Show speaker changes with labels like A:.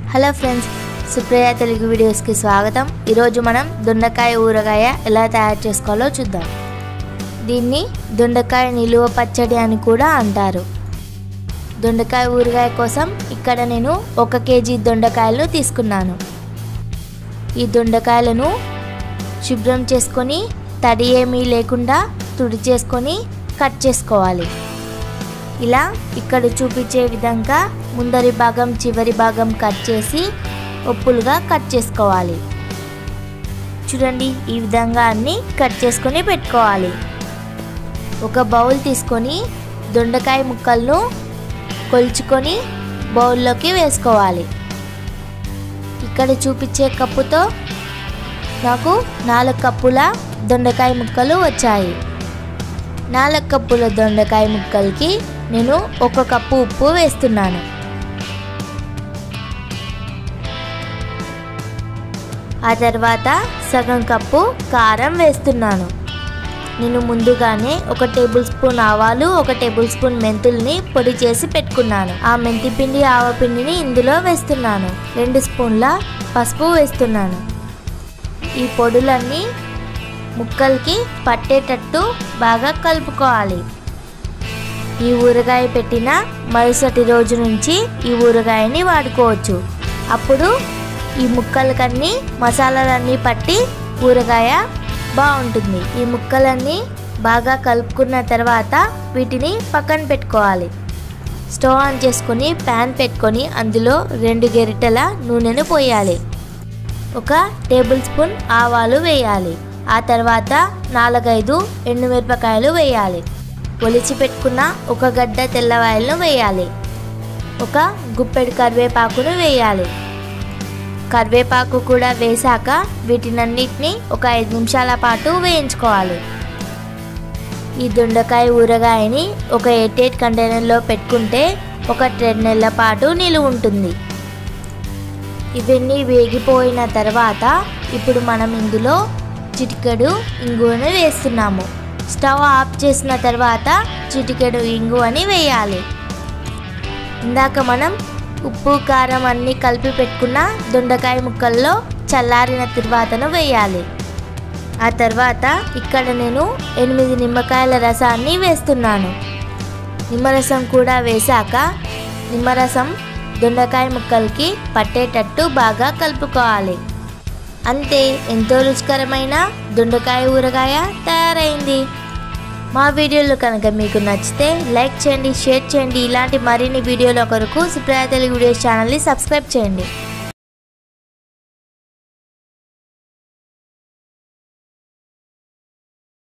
A: hello friends Supriya Telugu వీడియోస్కి స్వాగతం ఈరోజు మనం దొండకాయ ఊరగాయ ఎలా తయారు చేసుకోవాలో చూద్దాం దీన్ని దొండకాయ నిలువ పచ్చడి అని కూడా అంటారు దొండకాయ ఊరగాయ కోసం ఇక్కడ నేను ఒక కేజీ దొండకాయలను తీసుకున్నాను ఈ దొండకాయలను శుభ్రం చేసుకొని తడి ఏమీ లేకుండా తుడి చేసుకొని కట్ చేసుకోవాలి ఇలా ఇక్కడ చూపించే విధంగా ముందరి భాగం చివరి భాగం కట్ చేసి ఒప్పులుగా కట్ చేసుకోవాలి చూడండి ఈ విధంగా అన్నీ కట్ చేసుకొని పెట్టుకోవాలి ఒక బౌల్ తీసుకొని దొండకాయ ముక్కలను కొలుచుకొని బౌల్లోకి వేసుకోవాలి ఇక్కడ చూపించే కప్పుతో నాకు నాలుగు కప్పుల దొండకాయ ముక్కలు వచ్చాయి నాలుగు కప్పుల దొండకాయ ముక్కలకి నేను ఒక కప్పు ఉప్పు వేస్తున్నాను ఆ తర్వాత సగం కప్పు కారం వేస్తున్నాను నేను ముందుగానే ఒక టేబుల్ స్పూన్ ఆవాలు ఒక టేబుల్ స్పూన్ మెంతుల్ని పొడి చేసి పెట్టుకున్నాను ఆ మెంతి పిండి ఆవపిండిని ఇందులో వేస్తున్నాను రెండు స్పూన్ల పసుపు వేస్తున్నాను ఈ పొడులన్నీ ముక్కలకి పట్టేటట్టు బాగా కలుపుకోవాలి ఈ ఊరగాయ పెట్టిన మరుసటి రోజు నుంచి ఈ ఊరగాయని వాడుకోవచ్చు అప్పుడు ఈ ముక్కలకన్నీ మసాలాలన్నీ పట్టి ఊరగాయ బాగుంటుంది ఈ ముక్కలన్నీ బాగా కలుపుకున్న తర్వాత వీటిని పక్కన పెట్టుకోవాలి స్టవ్ ఆన్ చేసుకొని ప్యాన్ పెట్టుకొని అందులో రెండు గరిటెల నూనెను పోయాలి ఒక టేబుల్ స్పూన్ ఆవాలు వేయాలి ఆ తర్వాత నాలుగైదు ఎండుమిరపకాయలు వేయాలి ఒలిచి పెట్టుకున్న ఒక గడ్డ తెల్లవాయలను వేయాలి ఒక గుప్పెడు కరివేపాకును వేయాలి కరివేపాకు కూడా వేశాక వీటినన్నిటిని ఒక ఐదు నిమిషాల పాటు వేయించుకోవాలి ఈ దొండకాయ ఊరగాయని ఒక ఎయిట్ ఎయిట్ కంటైనర్లో పెట్టుకుంటే ఒక రెండు నెలల పాటు నిలువ ఉంటుంది ఇవన్నీ వేగిపోయిన తర్వాత ఇప్పుడు మనం ఇందులో చిటికెడు ఇంగువను వేస్తున్నాము స్టవ్ ఆఫ్ చేసిన తర్వాత చిటికెడు ఇంగువని వేయాలి ఇందాక మనం ఉప్పు కారం అన్నీ కలిపి పెట్టుకున్న దొండకాయ ముక్కల్లో చల్లారిన తర్వాతను వేయాలి ఆ తర్వాత ఇక్కడ నేను ఎనిమిది నిమ్మకాయల రసాన్ని వేస్తున్నాను నిమ్మరసం కూడా వేశాక నిమ్మరసం దొండకాయ ముక్కలకి పట్టేటట్టు బాగా కలుపుకోవాలి అంతే ఎంతో రుచికరమైన దొండకాయ ఊరగాయ తయారైంది మా వీడియోలు కనుక మీకు నచ్చితే లైక్ చేయండి షేర్ చేయండి ఇలాంటి మరిన్ని వీడియోల కొరకు సుప్రయ తెలుగు వీడియోస్ ఛానల్ని సబ్స్క్రైబ్ చేయండి